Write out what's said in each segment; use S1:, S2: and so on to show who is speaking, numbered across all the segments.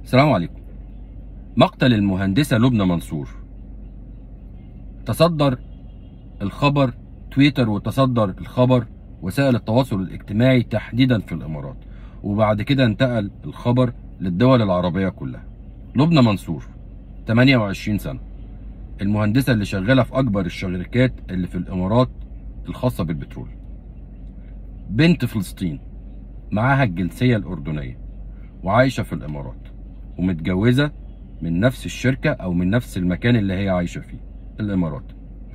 S1: السلام عليكم مقتل المهندسة لبنى منصور تصدر الخبر تويتر وتصدر الخبر وسائل التواصل الاجتماعي تحديدا في الامارات وبعد كده انتقل الخبر للدول العربية كلها لبنى منصور 28 سنة المهندسة اللي شغالة في أكبر الشركات اللي في الإمارات الخاصة بالبترول بنت فلسطين معاها الجنسية الأردنية وعايشة في الإمارات ومتجوزة من نفس الشركة أو من نفس المكان اللي هي عايشة فيه الإمارات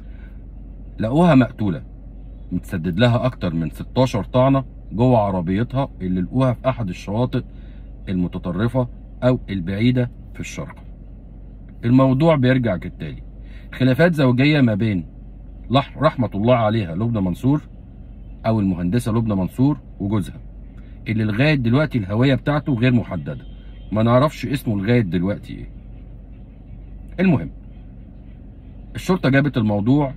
S1: لقوها مقتولة متسدد لها أكتر من 16 طعنة جوه عربيتها اللي لقوها في أحد الشواطئ المتطرفة أو البعيدة في الشرق الموضوع بيرجع كالتالي خلافات زوجية ما بين لح- رحمة الله عليها لبنى منصور أو المهندسة لبنى منصور وجوزها اللي لغاية دلوقتي الهوية بتاعته غير محددة ما نعرفش اسمه لغاية دلوقتي ايه المهم الشرطة جابت الموضوع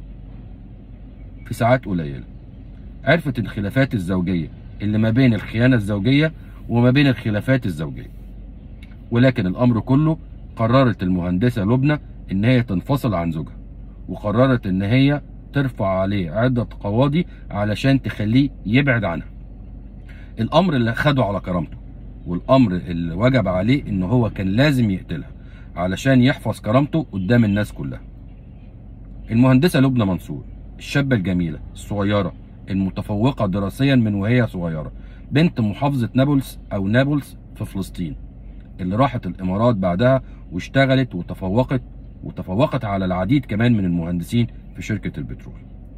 S1: في ساعات قليلة عرفت الخلافات الزوجية اللي ما بين الخيانة الزوجية وما بين الخلافات الزوجية ولكن الأمر كله قررت المهندسة لبنى إن هي تنفصل عن زوجها وقررت إن هي ترفع عليه عدة قواضي علشان تخليه يبعد عنها الأمر اللي خده على كرامته والأمر اللي وجب عليه إن هو كان لازم يقتلها علشان يحفظ كرامته قدام الناس كلها المهندسة لبنى منصور الشابة الجميلة الصغيرة المتفوقة دراسيا من وهي صغيرة بنت محافظة نابلس أو نابلس في فلسطين اللي راحت الإمارات بعدها واشتغلت وتفوقت وتفوقت على العديد كمان من المهندسين في شركة البترول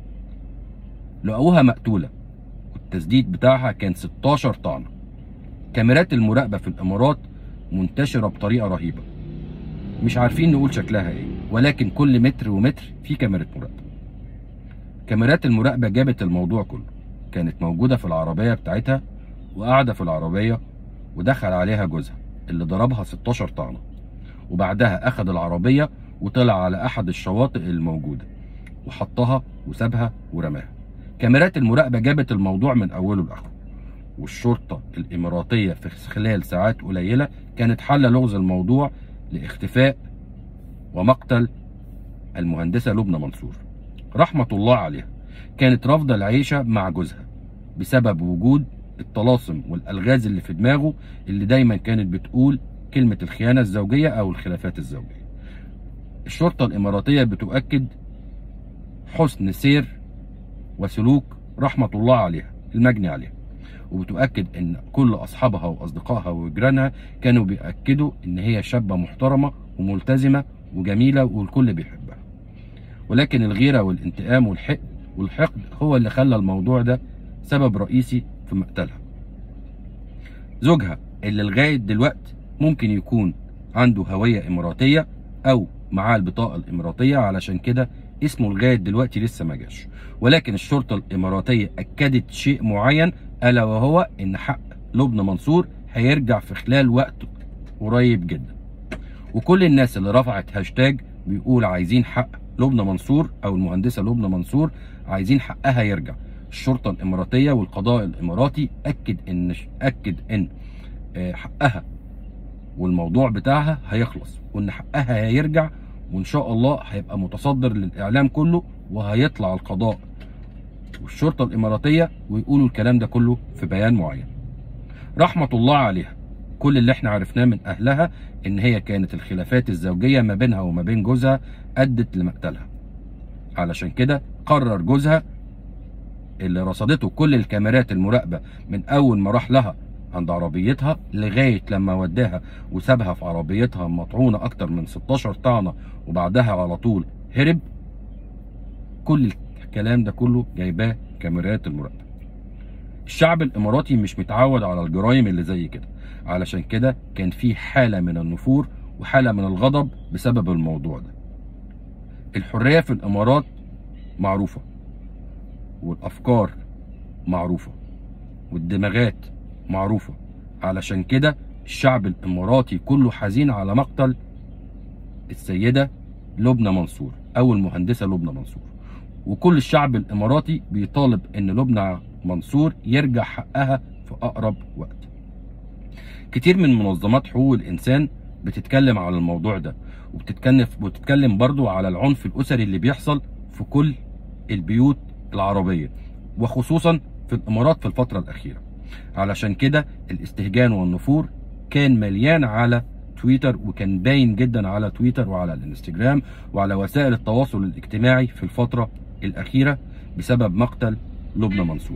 S1: لقوها مقتولة والتسديد بتاعها كان 16 طعنة كاميرات المراقبة في الإمارات منتشرة بطريقة رهيبة مش عارفين نقول شكلها ايه ولكن كل متر ومتر في كاميرا مراقبة كاميرات المراقبة جابت الموضوع كله كانت موجودة في العربية بتاعتها وقاعدة في العربية ودخل عليها جوزها اللي ضربها 16 طعنة وبعدها أخد العربية وطلع على أحد الشواطئ الموجودة وحطها وسابها ورماها كاميرات المراقبة جابت الموضوع من أوله لآخره والشرطة الإماراتية في خلال ساعات قليلة كانت حل لغز الموضوع لاختفاء ومقتل المهندسة لبنى منصور رحمة الله عليها كانت رافضة العيشة مع جوزها بسبب وجود الطلاسم والألغاز اللي في دماغه اللي دايما كانت بتقول كلمة الخيانة الزوجية أو الخلافات الزوجية الشرطة الإماراتية بتؤكد حسن سير وسلوك رحمة الله عليها المجني عليها وبتؤكد ان كل اصحابها واصدقائها وجيرانها كانوا بيأكدوا ان هي شابة محترمة وملتزمة وجميلة والكل بيحبها ولكن الغيرة والانتقام والحقد والحقد هو اللي خلى الموضوع ده سبب رئيسي في مقتلها زوجها اللي لغاية دلوقتي ممكن يكون عنده هوية إماراتية أو معاه البطاقة الإماراتية علشان كده اسمه لغاية دلوقتي لسه ما جاش ولكن الشرطة الإماراتية أكدت شيء معين ألا وهو إن حق لبنى منصور هيرجع في خلال وقت قريب جدا وكل الناس اللي رفعت هاشتاج بيقول عايزين حق لبنى منصور أو المهندسة لبنى منصور عايزين حقها يرجع الشرطة الإماراتية والقضاء الإماراتي أكد إن أكد إن آه، حقها والموضوع بتاعها هيخلص وإن حقها هيرجع وإن شاء الله هيبقى متصدر للإعلام كله وهيطلع القضاء والشرطة الإماراتية ويقولوا الكلام ده كله في بيان معين رحمة الله عليها كل اللي احنا عرفناه من أهلها إن هي كانت الخلافات الزوجية ما بينها وما بين جوزها أدت لمقتلها علشان كده قرر جوزها اللي رصدته كل الكاميرات المراقبة من أول ما راح لها عند عربيتها لغاية لما وداها وسابها في عربيتها مطعونة أكتر من 16 طعنة وبعدها على طول هرب كل الكلام ده كله جايباه كاميرات المراقبة الشعب الإماراتي مش متعود على الجرائم اللي زي كده علشان كده كان في حالة من النفور وحالة من الغضب بسبب الموضوع ده الحرية في الإمارات معروفة والأفكار معروفة والدماغات معروفة علشان كده الشعب الإماراتي كله حزين على مقتل السيدة لبنى منصور أو المهندسة لبنى منصور وكل الشعب الإماراتي بيطالب إن لبنى منصور يرجع حقها في أقرب وقت كتير من منظمات حقوق الإنسان بتتكلم على الموضوع ده وبتتكلم وبتتكلم برضو على العنف الاسري اللي بيحصل في كل البيوت العربيه وخصوصا في الامارات في الفتره الاخيره علشان كده الاستهجان والنفور كان مليان على تويتر وكان باين جدا على تويتر وعلى الانستجرام وعلى وسائل التواصل الاجتماعي في الفتره الاخيره بسبب مقتل لبنى منصور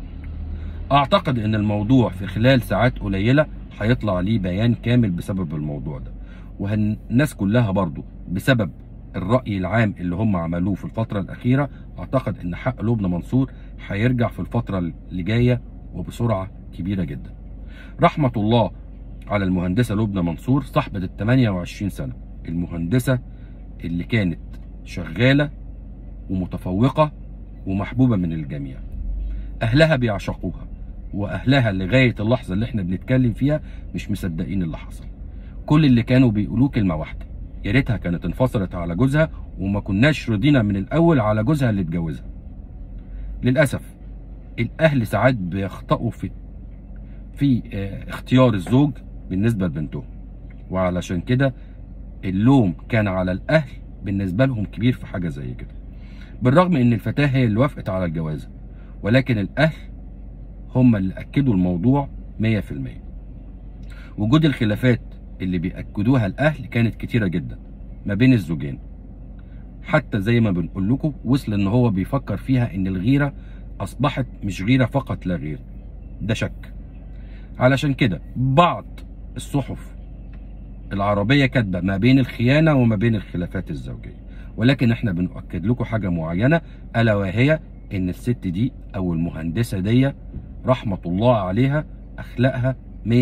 S1: اعتقد ان الموضوع في خلال ساعات قليله هيطلع ليه بيان كامل بسبب الموضوع ده والناس كلها برضو بسبب الرأي العام اللي هم عملوه في الفترة الأخيرة أعتقد إن حق لبنى منصور هيرجع في الفترة اللي جاية وبسرعة كبيرة جدا رحمة الله على المهندسة لبنى منصور صاحبة ال 28 سنة المهندسة اللي كانت شغالة ومتفوقة ومحبوبة من الجميع أهلها بيعشقوها وأهلها لغاية اللحظة اللي احنا بنتكلم فيها مش مصدقين اللي حصل كل اللي كانوا بيقولوه كلمة واحدة يا ريتها كانت انفصلت على جوزها وما كناش رضينا من الأول على جوزها اللي اتجوزها للأسف الأهل ساعات بيخطئوا في في اه اختيار الزوج بالنسبة لبنتهم وعلشان كده اللوم كان على الأهل بالنسبة لهم كبير في حاجة زي كده بالرغم ان الفتاة هي اللي وافقت على الجواز ولكن الأهل هم اللي أكدوا الموضوع 100% وجود الخلافات اللي بيأكدوها الأهل كانت كتيرة جدا ما بين الزوجين حتى زي ما بنقول لكم وصل ان هو بيفكر فيها ان الغيرة اصبحت مش غيرة فقط لا غير ده شك علشان كده بعض الصحف العربية كاتبة ما بين الخيانة وما بين الخلافات الزوجية ولكن احنا بنؤكد لكم حاجة معينة ألا وهي ان الست دي او المهندسة دي رحمة الله عليها اخلاقها 100%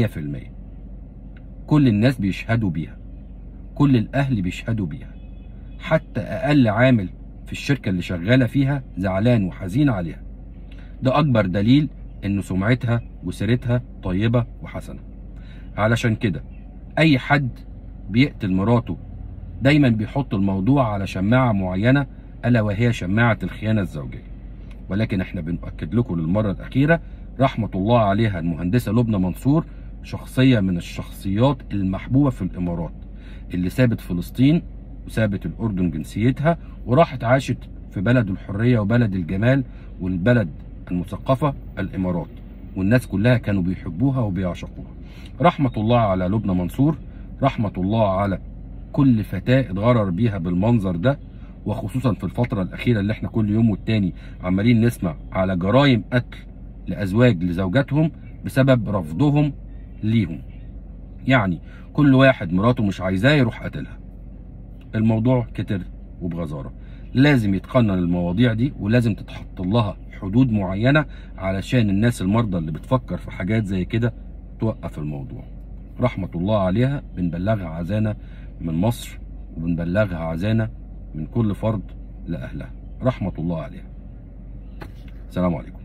S1: كل الناس بيشهدوا بيها كل الاهل بيشهدوا بيها حتى اقل عامل في الشركة اللي شغالة فيها زعلان وحزين عليها ده اكبر دليل ان سمعتها وسيرتها طيبة وحسنة علشان كده اي حد بيقتل مراته دايما بيحط الموضوع على شماعة معينة الا وهي شماعة الخيانة الزوجية ولكن احنا بنؤكد لكم للمرة الاخيرة رحمة الله عليها المهندسة لبنى منصور شخصية من الشخصيات المحبوبة في الامارات اللي سابت فلسطين وسابت الاردن جنسيتها وراحت عاشت في بلد الحرية وبلد الجمال والبلد المثقفة الامارات والناس كلها كانوا بيحبوها وبيعشقوها رحمة الله على لبنى منصور رحمة الله على كل فتاة اتغرر بيها بالمنظر ده وخصوصا في الفترة الأخيرة اللي احنا كل يوم والتاني عمالين نسمع على جرائم قتل لأزواج لزوجاتهم بسبب رفضهم ليهم يعني كل واحد مراته مش عايزاه يروح قتلها الموضوع كتر وبغزارة لازم يتقنن المواضيع دي ولازم تتحط لها حدود معينة علشان الناس المرضى اللي بتفكر في حاجات زي كده توقف الموضوع رحمة الله عليها بنبلغها عزانا من مصر وبنبلغها عزانا من كل فرد لأهلها رحمة الله عليها السلام عليكم